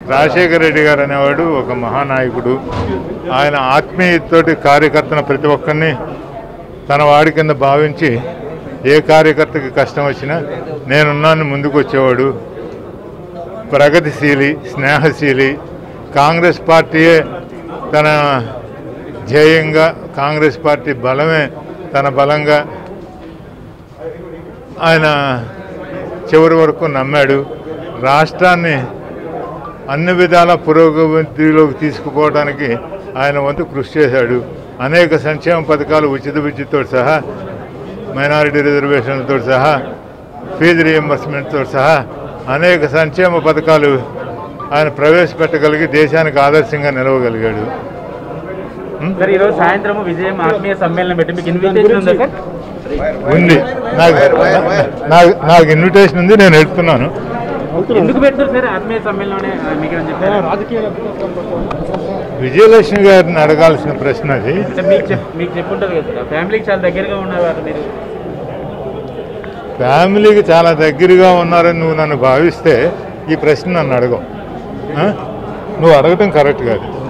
రాజశేఖర రెడ్డి గారు అనేవాడు ఒక మహానాయకుడు ఆయన ఆత్మీయతతోటి కార్యకర్తను ప్రతి ఒక్కరిని తన వాడి కింద భావించి ఏ కార్యకర్తకి కష్టం వచ్చినా నేనున్నాను ముందుకు వచ్చేవాడు ప్రగతిశీలి స్నేహశీలి కాంగ్రెస్ పార్టీయే తన ధ్యేయంగా కాంగ్రెస్ పార్టీ బలమే తన బలంగా ఆయన చివరి వరకు నమ్మాడు రాష్ట్రాన్ని అన్ని విధాల పురోగతిలోకి తీసుకుపోవడానికి ఆయన వంతు కృషి చేశాడు అనేక సంక్షేమ పథకాలు ఉచిత విద్యుత్తో సహా మైనారిటీ రిజర్వేషన్లతో సహా ఫీజు రియంబర్స్మెంట్తో సహా అనేక సంక్షేమ పథకాలు ఆయన ప్రవేశపెట్టగలిగి దేశానికి ఆదర్శంగా నిలవగలిగాడు సార్ ఈరోజు సాయంత్రం విజయం ఆత్మీయ సమ్మేళనం పెట్టి మీకు ఇన్విటేషన్ ఉందా సార్ ఉంది నాకు నాకు నాకు ఇన్విటేషన్ ఉంది నేను వెళ్తున్నాను ఎందుకు పెడతారు సార్ ఆత్మీయ సమ్మేళనం మీకు ఏమైనా చెప్పారా విజయలక్ష్మి గారిని అడగాల్సిన ప్రశ్న అది అంటే మీకు చెప్ మీకు చెప్పుంటారు కదా సార్ ఫ్యామిలీకి చాలా దగ్గరగా ఉన్నవారు మీరు ఫ్యామిలీకి చాలా దగ్గరగా ఉన్నారని నువ్వు నన్ను భావిస్తే ఈ ప్రశ్న నన్ను అడగవు ఆ? నువ్వు అడగటం కరెక్ట్ కాదు